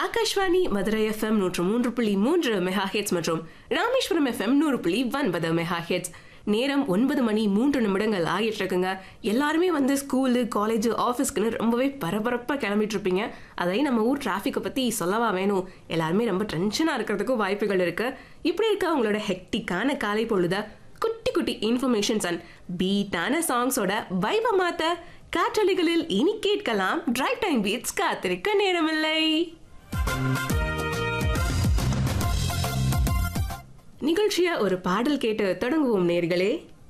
Akashvani Madurai FM நூற்று மூன்று புள்ளி மூன்று மெகா ஹெட்ஸ் மற்றும் ராமேஸ்வரம் எஃப்எம் நூறு புள்ளி ஒன்பது மெகா ஹெட்ஸ் நேரம் ஒன்பது மணி மூன்று நிமிடங்கள் ஆகிட்டு இருக்குங்க எல்லாருமே வந்து ஸ்கூலு காலேஜ் ஆஃபீஸ்க்குன்னு ரொம்பவே பரபரப்பாக கிளம்பிட்டு இருப்பீங்க அதை நம்ம ஊர் டிராஃபிக்கை பற்றி சொல்லவா வேணும் எல்லாருமே ரொம்ப டென்ஷனாக இருக்கிறதுக்கும் வாய்ப்புகள் இருக்கு இப்படி இருக்க உங்களோட ஹெக்டிக்கான காலை பொழுத குட்டி குட்டி இன்ஃபர்மேஷன்ஸ் அண்ட் பீட்டான சாங்ஸோட வைப மாத்த காற்றொலிகளில் இனி கேட்கலாம் டிரைவ் டைம் பீட்ஸ் காத்திருக்க நேரமில்லை நிகழ்ச்சிய ஒரு பாடல் கேட்டு தொடங்குவோம் நேர்களே